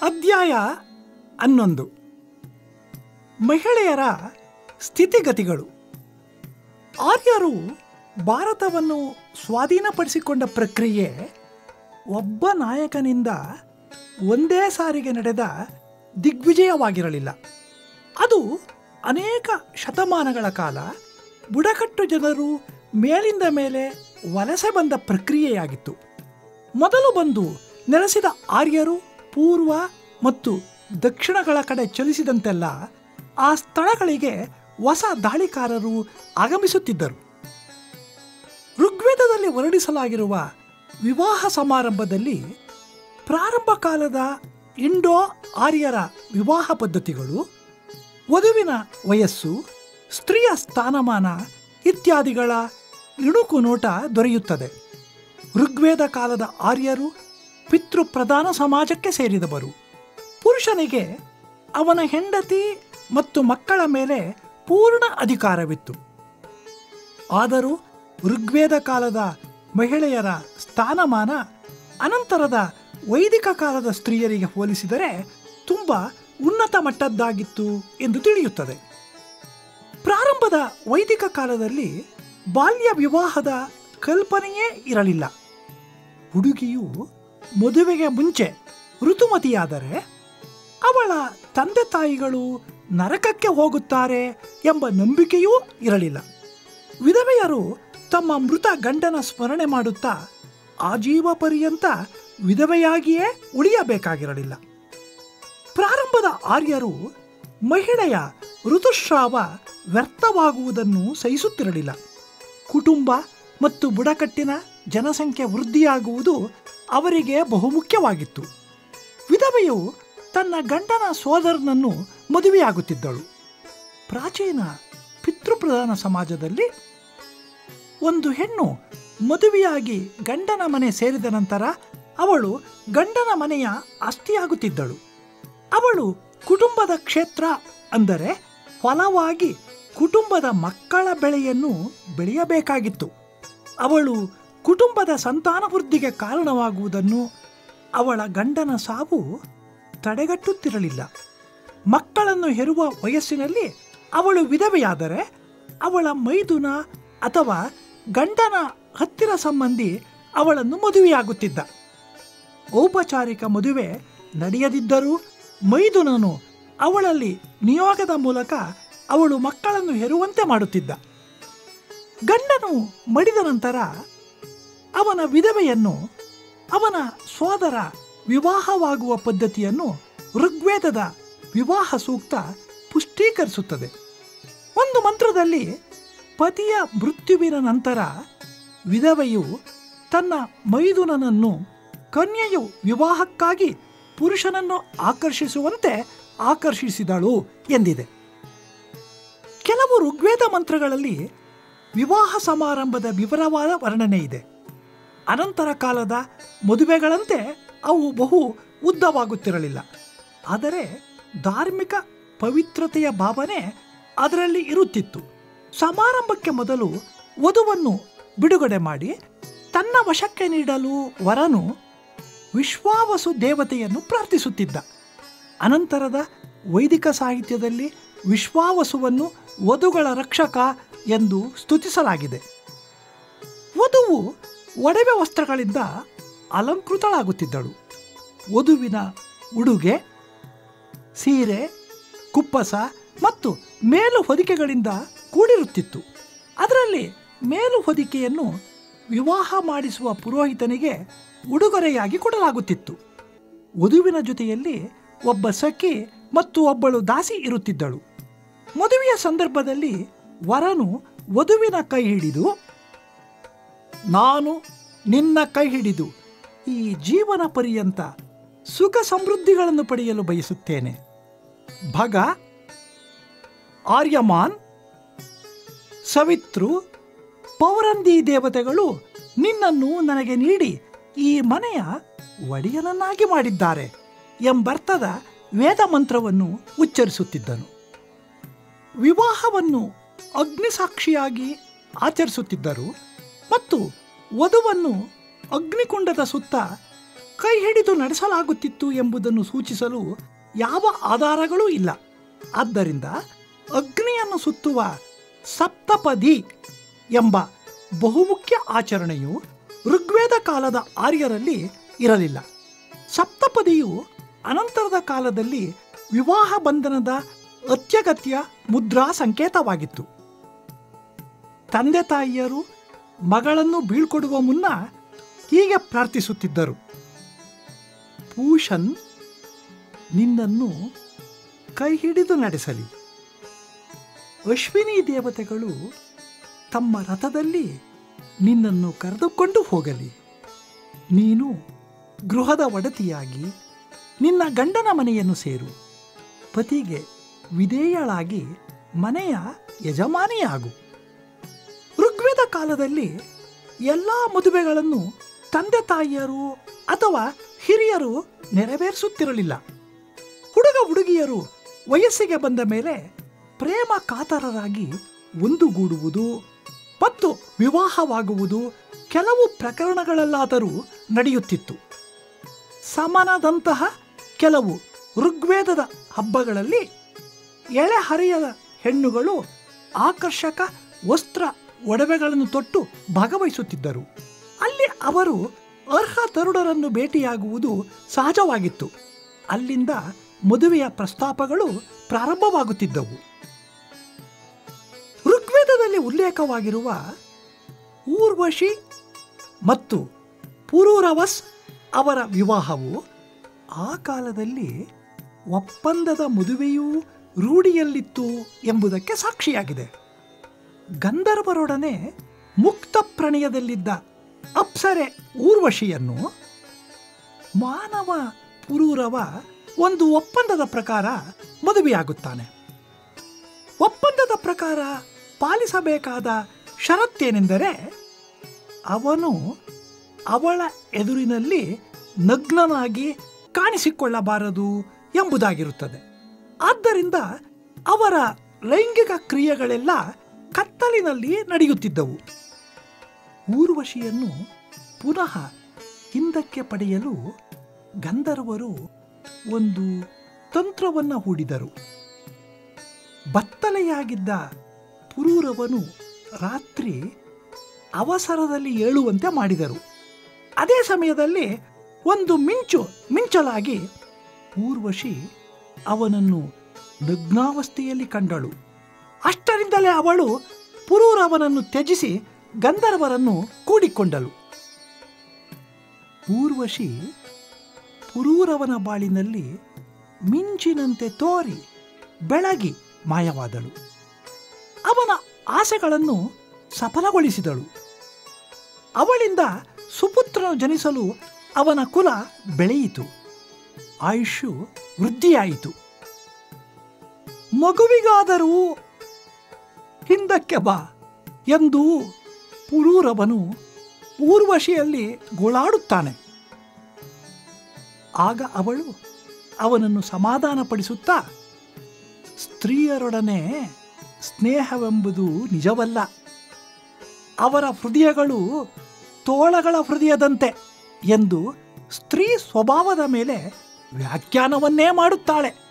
ಅಧ್ಯಾಯ ಹನ್ನೊಂದು ಮಹಿಳೆಯರ ಸ್ಥಿತಿಗತಿಗಳು ಆರ್ಯರು ಭಾರತವನ್ನು ಸ್ವಾಧೀನಪಡಿಸಿಕೊಂಡ ಪ್ರಕ್ರಿಯೆ ಒಬ್ಬ ನಾಯಕನಿಂದ ಒಂದೇ ಸಾರಿಗೆ ನಡೆದ ದಿಗ್ವಿಜಯವಾಗಿರಲಿಲ್ಲ ಅದು ಅನೇಕ ಶತಮಾನಗಳ ಕಾಲ ಬುಡಕಟ್ಟು ಜನರು ಮೇಲಿಂದ ಮೇಲೆ ವಲಸೆ ಬಂದ ಪ್ರಕ್ರಿಯೆಯಾಗಿತ್ತು ಮೊದಲು ಬಂದು ನೆಲೆಸಿದ ಆರ್ಯರು ಪೂರ್ವ ಮತ್ತು ದಕ್ಷಿಣಗಳ ಕಡೆ ಚಲಿಸಿದಂತೆಲ್ಲ ಆ ಸ್ಥಳಗಳಿಗೆ ಹೊಸ ದಾಳಿಕಾರರು ಆಗಮಿಸುತ್ತಿದ್ದರು ಋಗ್ವೇದದಲ್ಲಿ ವರ್ಣಿಸಲಾಗಿರುವ ವಿವಾಹ ಸಮಾರಂಭದಲ್ಲಿ ಪ್ರಾರಂಭ ಕಾಲದ ಇಂಡೋ ಆರ್ಯರ ವಿವಾಹ ಪದ್ಧತಿಗಳು ವಧುವಿನ ವಯಸ್ಸು ಸ್ತ್ರೀಯ ಸ್ಥಾನಮಾನ ಇತ್ಯಾದಿಗಳ ಇಣುಕು ನೋಟ ದೊರೆಯುತ್ತದೆ ಋಗ್ವೇದ ಕಾಲದ ಆರ್ಯರು ಪಿತೃಪ್ರಧಾನ ಸಮಾಜಕ್ಕೆ ಸೇರಿದವರು ಪುರುಷನಿಗೆ ಅವನ ಹೆಂಡತಿ ಮತ್ತು ಮಕ್ಕಳ ಮೇಲೆ ಪೂರ್ಣ ಅಧಿಕಾರವಿತ್ತು ಆದರೂ ಋಗ್ವೇದ ಕಾಲದ ಮಹಿಳೆಯರ ಸ್ಥಾನಮಾನ ಅನಂತರದ ವೈದಿಕ ಕಾಲದ ಸ್ತ್ರೀಯರಿಗೆ ಹೋಲಿಸಿದರೆ ತುಂಬ ಉನ್ನತ ಮಟ್ಟದ್ದಾಗಿತ್ತು ಎಂದು ತಿಳಿಯುತ್ತದೆ ಪ್ರಾರಂಭದ ವೈದಿಕ ಕಾಲದಲ್ಲಿ ಬಾಲ್ಯ ವಿವಾಹದ ಕಲ್ಪನೆಯೇ ಇರಲಿಲ್ಲ ಹುಡುಗಿಯು ಮದುವೆಗೆ ಮುಂಚೆ ಋತುಮತಿಯಾದರೆ ಅವಳ ತಂದೆ ತಾಯಿಗಳು ನರಕಕ್ಕೆ ಹೋಗುತ್ತಾರೆ ಎಂಬ ನಂಬಿಕೆಯೂ ಇರಲಿಲ್ಲ ವಿಧವೆಯರು ತಮ್ಮ ಮೃತ ಗಂಡನ ಸ್ಮರಣೆ ಮಾಡುತ್ತಾ ಆಜೀವ ಪರ್ಯಂತ ವಿಧವೆಯಾಗಿಯೇ ಉಳಿಯಬೇಕಾಗಿರಲಿಲ್ಲ ಪ್ರಾರಂಭದ ಆರ್ಯರು ಮಹಿಳೆಯ ಋತುಸ್ರಾವ ವ್ಯರ್ಥವಾಗುವುದನ್ನು ಸಹಿಸುತ್ತಿರಲಿಲ್ಲ ಕುಟುಂಬ ಮತ್ತು ಬುಡಕಟ್ಟಿನ ಜನಸಂಖ್ಯೆ ವೃದ್ಧಿಯಾಗುವುದು ಅವರಿಗೆ ಬಹುಮುಖ್ಯವಾಗಿತ್ತು ವಿಧವೆಯು ತನ್ನ ಗಂಡನ ಸೋದರನನ್ನು ಮದುವೆಯಾಗುತ್ತಿದ್ದಳು ಪ್ರಾಚೀನ ಪಿತೃಪ್ರಧಾನ ಸಮಾಜದಲ್ಲಿ ಒಂದು ಹೆಣ್ಣು ಮದುವೆಯಾಗಿ ಗಂಡನ ಮನೆ ಸೇರಿದ ನಂತರ ಅವಳು ಗಂಡನ ಮನೆಯ ಆಸ್ತಿಯಾಗುತ್ತಿದ್ದಳು ಅವಳು ಕುಟುಂಬದ ಕ್ಷೇತ್ರ ಅಂದರೆ ಹೊಲವಾಗಿ ಕುಟುಂಬದ ಮಕ್ಕಳ ಬೆಳೆಯನ್ನು ಬೆಳೆಯಬೇಕಾಗಿತ್ತು ಅವಳು ಕುಟುಂಬದ ಸಂತಾನ ವೃದ್ಧಿಗೆ ಕಾರಣವಾಗುವುದನ್ನು ಅವಳ ಗಂಡನ ಸಾವು ತಡೆಗಟ್ಟುತ್ತಿರಲಿಲ್ಲ ಮಕ್ಕಳನ್ನು ಹೆರುವ ವಯಸ್ಸಿನಲ್ಲಿ ಅವಳು ವಿಧವೆಯಾದರೆ ಅವಳ ಮೈದುನ ಅಥವಾ ಗಂಡನ ಹತ್ತಿರ ಸಂಬಂಧಿ ಅವಳನ್ನು ಮದುವೆಯಾಗುತ್ತಿದ್ದ ಔಪಚಾರಿಕ ಮದುವೆ ನಡೆಯದಿದ್ದರೂ ಮೈದುನನು ಅವಳಲ್ಲಿ ನಿಯೋಗದ ಮೂಲಕ ಅವಳು ಮಕ್ಕಳನ್ನು ಹೆರುವಂತೆ ಮಾಡುತ್ತಿದ್ದ ಗಂಡನು ಮಡಿದ ನಂತರ ಅವನ ವಿಧವೆಯನ್ನು ಅವನ ಸೋದರ ವಿವಾಹವಾಗುವ ಪದ್ಧತಿಯನ್ನು ಋಗ್ವೇದದ ವಿವಾಹ ಸೂಕ್ತ ಪುಷ್ಟೀಕರಿಸುತ್ತದೆ ಒಂದು ಮಂತ್ರದಲ್ಲಿ ಪತಿಯ ಮೃತ್ಯುವಿನ ನಂತರ ವಿಧವೆಯು ತನ್ನ ಮೈದುನನನ್ನು ಕನ್ಯೆಯು ವಿವಾಹಕ್ಕಾಗಿ ಪುರುಷನನ್ನು ಆಕರ್ಷಿಸುವಂತೆ ಆಕರ್ಷಿಸಿದಳು ಎಂದಿದೆ ಕೆಲವು ಋಗ್ವೇದ ಮಂತ್ರಗಳಲ್ಲಿ ವಿವಾಹ ಸಮಾರಂಭದ ವಿವರವಾದ ವರ್ಣನೆ ಇದೆ ಅನಂತರ ಕಾಲದ ಮದುವೆಗಳಂತೆ ಅವು ಬಹು ಉದ್ದವಾಗುತ್ತಿರಲಿಲ್ಲ ಆದರೆ ಧಾರ್ಮಿಕ ಪವಿತ್ರತೆಯ ಭಾವನೆ ಅದರಲ್ಲಿ ಇರುತ್ತಿತ್ತು ಸಮಾರಂಭಕ್ಕೆ ಮೊದಲು ವಧುವನ್ನು ಬಿಡುಗಡೆ ಮಾಡಿ ತನ್ನ ವಶಕ್ಕೆ ನೀಡಲು ವರನು ವಿಶ್ವಾವಸು ದೇವತೆಯನ್ನು ಪ್ರಾರ್ಥಿಸುತ್ತಿದ್ದ ಅನಂತರದ ವೈದಿಕ ಸಾಹಿತ್ಯದಲ್ಲಿ ವಿಶ್ವಾವಸುವನ್ನು ವಧುಗಳ ರಕ್ಷಕ ಎಂದು ಸ್ತುತಿಸಲಾಗಿದೆ ವಧುವು ಒಡವೆ ವಸ್ತ್ರಗಳಿಂದ ಅಲಂಕೃತಳಾಗುತ್ತಿದ್ದಳು ವಧುವಿನ ಉಡುಗೆ ಸೀರೆ ಕುಪ್ಪಸ ಮತ್ತು ಮೇಲು ಹೊದಿಕೆಗಳಿಂದ ಕೂಡಿರುತ್ತಿತ್ತು ಅದರಲ್ಲಿ ಮೇಲು ಹೊದಿಕೆಯನ್ನು ವಿವಾಹ ಮಾಡಿಸುವ ಪುರೋಹಿತನಿಗೆ ಉಡುಗೊರೆಯಾಗಿ ಕೊಡಲಾಗುತ್ತಿತ್ತು ವಧುವಿನ ಜೊತೆಯಲ್ಲಿ ಒಬ್ಬ ಸಖಿ ಮತ್ತು ಒಬ್ಬಳು ದಾಸಿ ಇರುತ್ತಿದ್ದಳು ಮದುವೆಯ ಸಂದರ್ಭದಲ್ಲಿ ವರನು ವಧುವಿನ ಕೈ ಹಿಡಿದು ನಾನು ನಿನ್ನ ಕೈ ಹಿಡಿದು ಈ ಜೀವನ ಪರ್ಯಂತ ಸುಖ ಸಮೃದ್ಧಿಗಳನ್ನು ಪಡೆಯಲು ಬಯಸುತ್ತೇನೆ ಭಗ ಆರ್ಯಮಾನ್ ಸವಿತ್ರು ಪೌರಂದಿ ದೇವತೆಗಳು ನಿನ್ನನ್ನು ನನಗೆ ನೀಡಿ ಈ ಮನೆಯ ಒಡೆಯನನ್ನಾಗಿ ಮಾಡಿದ್ದಾರೆ ಎಂಬರ್ಥದ ವೇದ ಮಂತ್ರವನ್ನು ಉಚ್ಚರಿಸುತ್ತಿದ್ದನು ವಿವಾಹವನ್ನು ಅಗ್ನಿಸಾಕ್ಷಿಯಾಗಿ ಆಚರಿಸುತ್ತಿದ್ದರು ಮತ್ತು ವಧುವನ್ನು ಅಗ್ನಿಕುಂಡದ ಸುತ್ತ ಕೈ ಹಿಡಿದು ನಡೆಸಲಾಗುತ್ತಿತ್ತು ಎಂಬುದನ್ನು ಸೂಚಿಸಲು ಯಾವ ಆಧಾರಗಳೂ ಇಲ್ಲ ಆದ್ದರಿಂದ ಅಗ್ನಿಯನ್ನು ಸುತ್ತುವ ಸಪ್ತಪದಿ ಎಂಬ ಬಹುಮುಖ್ಯ ಆಚರಣೆಯು ಋಗ್ವೇದ ಕಾಲದ ಆರ್ಯರಲ್ಲಿ ಇರಲಿಲ್ಲ ಸಪ್ತಪದಿಯು ಅನಂತರದ ಕಾಲದಲ್ಲಿ ವಿವಾಹ ಬಂಧನದ ಅತ್ಯಗತ್ಯ ಮುದ್ರಾ ಸಂಕೇತವಾಗಿತ್ತು ತಂದೆ ತಾಯಿಯರು ಮಗಳನ್ನು ಬೀಳ್ಕೊಡುವ ಮುನ್ನ ಹೀಗೆ ಪ್ರಾರ್ಥಿಸುತ್ತಿದ್ದರು ಪೂಷನ್ ನಿನ್ನನ್ನು ಕೈ ಹಿಡಿದು ನಡೆಸಲಿ ಅಶ್ವಿನಿ ದೇವತೆಗಳು ತಮ್ಮ ರಥದಲ್ಲಿ ನಿನ್ನನ್ನು ಕರೆದುಕೊಂಡು ಹೋಗಲಿ ನೀನು ಗೃಹದ ಒಡತಿಯಾಗಿ ನಿನ್ನ ಗಂಡನ ಮನೆಯನ್ನು ಸೇರು ಪತಿಗೆ ವಿಧೇಯಳಾಗಿ ಮನೆಯ ಯಜಮಾನಿಯಾಗು ಋಗ್ವೇದ ಕಾಲದಲ್ಲಿ ಎಲ್ಲ ಮದುವೆಗಳನ್ನು ತಂದೆ ತಾಯಿಯರು ಅಥವಾ ಹಿರಿಯರು ನೆರವೇರಿಸುತ್ತಿರಲಿಲ್ಲ ಹುಡುಗ ಹುಡುಗಿಯರು ವಯಸ್ಸಿಗೆ ಬಂದ ಮೇಲೆ ಪ್ರೇಮ ಕಾತರರಾಗಿ ಒಂದುಗೂಡುವುದು ಮತ್ತು ವಿವಾಹವಾಗುವುದು ಕೆಲವು ಪ್ರಕರಣಗಳಲ್ಲಾದರೂ ನಡೆಯುತ್ತಿತ್ತು ಸಮನದಂತಹ ಕೆಲವು ಋಗ್ವೇದದ ಹಬ್ಬಗಳಲ್ಲಿ ಎಳೆಹರಿಯದ ಹೆಣ್ಣುಗಳು ಆಕರ್ಷಕ ವಸ್ತ್ರ ಒಡವೆಗಳನ್ನು ತೊಟ್ಟು ಭಾಗವಹಿಸುತ್ತಿದ್ದರು ಅಲ್ಲಿ ಅವರು ಅರ್ಹ ತರುಣರನ್ನು ಭೇಟಿಯಾಗುವುದು ಸಹಜವಾಗಿತ್ತು ಅಲ್ಲಿಂದ ಮದುವೆಯ ಪ್ರಸ್ತಾಪಗಳು ಪ್ರಾರಂಭವಾಗುತ್ತಿದ್ದವು ಋಗ್ವೇದದಲ್ಲಿ ಉಲ್ಲೇಖವಾಗಿರುವ ಊರ್ವಶಿ ಮತ್ತು ಪುರೂರವಸ್ ಅವರ ವಿವಾಹವು ಆ ಕಾಲದಲ್ಲಿ ಒಪ್ಪಂದದ ಮದುವೆಯೂ ರೂಢಿಯಲ್ಲಿತ್ತು ಎಂಬುದಕ್ಕೆ ಸಾಕ್ಷಿಯಾಗಿದೆ ಗಂಧರ್ವರೊಡನೆ ಮುಕ್ತ ಪ್ರಣಯದಲ್ಲಿದ್ದ ಅಪ್ಸರೆ ಊರ್ವಶಿಯನ್ನು ಮಾನವ ಪುರೂರವ ಒಂದು ಒಪ್ಪಂದದ ಪ್ರಕಾರ ಮದುವೆಯಾಗುತ್ತಾನೆ ಒಪ್ಪಂದದ ಪ್ರಕಾರ ಪಾಲಿಸಬೇಕಾದ ಷರತ್ತೇನೆಂದರೆ ಅವನು ಅವಳ ಎದುರಿನಲ್ಲಿ ನಗ್ನನಾಗಿ ಕಾಣಿಸಿಕೊಳ್ಳಬಾರದು ಎಂಬುದಾಗಿರುತ್ತದೆ ಆದ್ದರಿಂದ ಅವರ ಲೈಂಗಿಕ ಕ್ರಿಯೆಗಳೆಲ್ಲ ಕತ್ತಲಿನಲ್ಲಿ ನಡೆಯುತ್ತಿದ್ದವು ಊರ್ವಶಿಯನ್ನು ಪುನಃ ಹಿಂದಕ್ಕೆ ಪಡೆಯಲು ಗಂಧರ್ವರು ಒಂದು ತಂತ್ರವನ್ನು ಹೂಡಿದರು ಬತ್ತಲೆಯಾಗಿದ್ದ ಪುರೂರವನು ರಾತ್ರಿ ಅವಸರದಲ್ಲಿ ಏಳುವಂತೆ ಮಾಡಿದರು ಅದೇ ಸಮಯದಲ್ಲಿ ಒಂದು ಮಿಂಚು ಮಿಂಚಲಾಗಿ ಊರ್ವಶಿ ಅವನನ್ನು ನಗ್ನಾವಸ್ಥೆಯಲ್ಲಿ ಕಂಡಳು ಅಷ್ಟರಿಂದಲೇ ಅವಳು ಪುರೂರವನನ್ನು ತ್ಯಜಿಸಿ ಗಂಧರ್ವರನ್ನು ಕೂಡಿಕೊಂಡಳು ಊರ್ವಶಿ ಪುರೂರವನ ಬಾಳಿನಲ್ಲಿ ಮಿಂಚಿನಂತೆ ತೋರಿ ಬೆಳಗಿ ಮಾಯವಾದಳು ಅವನ ಆಸೆಗಳನ್ನು ಸಫಲಗೊಳಿಸಿದಳು ಅವಳಿಂದ ಸುಪುತ್ರನು ಜನಿಸಲು ಅವನ ಕುಲ ಬೆಳೆಯಿತು ಆಯುಷ್ಯು ವೃದ್ಧಿಯಾಯಿತು ಮಗುವಿಗಾದರೂ ಹಿಂದಕ್ಕೆ ಬಾ ಎಂದು ಪುರೂರವನು ಊರ್ವಶಿಯಲ್ಲಿ ಗೋಳಾಡುತ್ತಾನೆ ಆಗ ಅವಳು ಅವನನ್ನು ಸಮಾಧಾನಪಡಿಸುತ್ತಾ ಸ್ತ್ರೀಯರೊಡನೆ ಸ್ನೇಹವೆಂಬುದು ನಿಜವಲ್ಲ ಅವರ ಹೃದಯಗಳು ತೋಳಗಳ ಹೃದಯದಂತೆ ಎಂದು ಸ್ತ್ರೀ ಸ್ವಭಾವದ ಮೇಲೆ ವ್ಯಾಖ್ಯಾನವನ್ನೇ ಮಾಡುತ್ತಾಳೆ